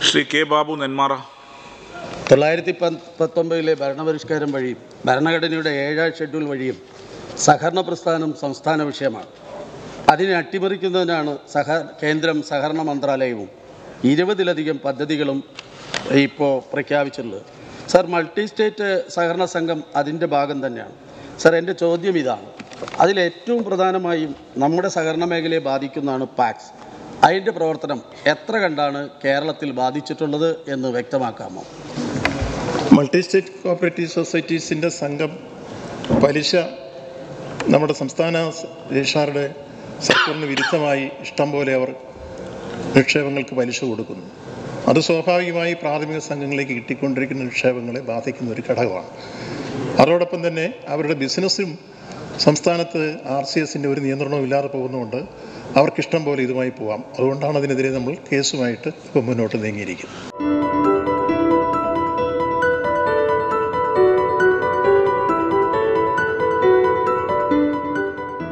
Shri K Babu Nenmara തൊള്ളായിരത്തി പത്തൊമ്പതിലെ ഭരണപരിഷ്കാരം വഴിയും ഭരണഘടനയുടെ ഏഴാം ഷെഡ്യൂൾ വഴിയും സഹകരണ പ്രസ്ഥാനം സംസ്ഥാന വിഷയമാണ് അതിനെ അട്ടിമറിക്കുന്നതിനാണ് സഹ കേന്ദ്രം സഹകരണ മന്ത്രാലയവും ഇരുപതിലധികം പദ്ധതികളും ഇപ്പോൾ പ്രഖ്യാപിച്ചിട്ടുള്ളത് സർ മൾട്ടി സ്റ്റേറ്റ് സഹകരണ സംഘം അതിൻ്റെ ഭാഗം തന്നെയാണ് സർ എൻ്റെ ചോദ്യം ഇതാണ് അതിലേറ്റവും പ്രധാനമായും നമ്മുടെ സഹകരണ മേഖലയെ ബാധിക്കുന്നതാണ് പാക്സ് അതിൻ്റെ പ്രവർത്തനം എത്ര കണ്ടാണ് കേരളത്തിൽ ബാധിച്ചിട്ടുള്ളത് എന്ന് വ്യക്തമാക്കാമോ മൾട്ടി സ്റ്റേറ്റ് കോപ്പറേറ്റീവ് സൊസൈറ്റീസിൻ്റെ സംഘം പലിശ നമ്മുടെ സംസ്ഥാന രജിസ്ട്രാറുടെ സർക്കാരിന് വിരുദ്ധമായി ഇഷ്ടം പോലെ അവർ നിക്ഷേപങ്ങൾക്ക് പലിശ കൊടുക്കുന്നു അത് സ്വാഭാവികമായി പ്രാഥമിക സംഘങ്ങളിലേക്ക് കിട്ടിക്കൊണ്ടിരിക്കുന്ന നിക്ഷേപങ്ങളെ ബാധിക്കുന്ന ഒരു ഘടകമാണ് അതോടൊപ്പം തന്നെ അവരുടെ ബിസിനസ്സും സംസ്ഥാനത്ത് ആർ സി എസിൻ്റെ ഒരു നിയന്ത്രണവും ഇല്ലാതെ പോകുന്നതുകൊണ്ട് അവർക്കിഷ്ടം പോലെ ഇതുമായി പോകാം അതുകൊണ്ടാണ് അതിനെതിരെ നമ്മൾ കേസുമായിട്ട് ഇപ്പോൾ മുന്നോട്ട് നീങ്ങിയിരിക്കുന്നത്